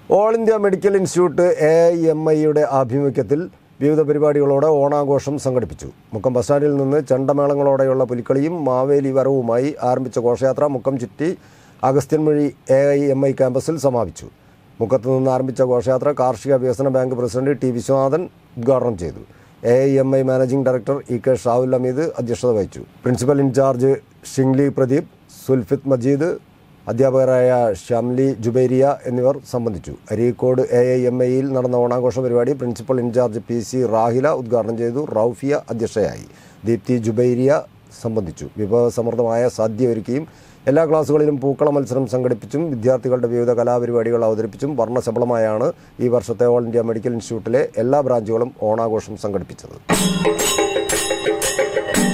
all India medical institute A I M ഐയുടെ ആഭിമുഖ്യത്തിൽ വിവിധ പരിപാടികളോടെ ഓണാഘോഷം സംഘടിപ്പിച്ചു മുക്കം ബസ് സ്റ്റാൻഡിൽ നിന്ന് ചെണ്ടമേളങ്ങളോടെയുള്ള പുലിക്കളിയും മാവേലി വരവുമായി ആരംഭിച്ച ഘോഷയാത്ര മുക്കം ചുറ്റി Agasthyanmuzhi A I M I ക്യാമ്പസിൽ സമാപിച്ചു മുക്കത്ത് നിന്ന് ആരംഭിച്ച ഘോഷയാത്ര കാർഷിക വികസന ബാങ്ക് പ്രസിഡന്റ് ടി വിശ്വനാഥൻ ഉദ്ഘാടനം ചെയ്തു A I M I managing director E K Shavul Hameed അധ്യക്ഷത വഹിച്ചു പ്രിൻസിപ്പൽ ഇൻചാർജ് ഷിംഗ്ലി പ്രദീപ് സുൽഫിത് മജീദ് അധ്യാപകരായ ഷംലി ജുബൈരിയ എന്നിവർ സംബന്ധിച്ചു അരീക്കോട് എ ഐ എം ഐയിൽ നടന്ന ഓണാഘോഷ പരിപാടി principal in charge P C Rahila ഉദ്ഘാടനം ചെയ്തു റൌഫിയ അധ്യക്ഷയായി ദീപ്തി ജുബൈരിയ സംബന്ധിച്ചു വിഭവസമൃദ്ധമായ സദ്യ ഒരുക്കിയും എല്ലാ ക്ലാസുകളിലും പൂക്കള മത്സരം സംഘടിപ്പിച്ചും വിദ്യാർത്ഥികളുടെ വിവിധ കലാപരിപാടികൾ അവതരിപ്പിച്ചും വർണ്ണശബളമായാണ് ഈ വർഷത്തെ ഓൾ ഇന്ത്യ മെഡിക്കൽ ഇൻസ്റ്റിറ്റ്യൂട്ടിലെ എല്ലാ ബ്രാഞ്ചുകളും ഓണാഘോഷം സംഘടിപ്പിച്ചത്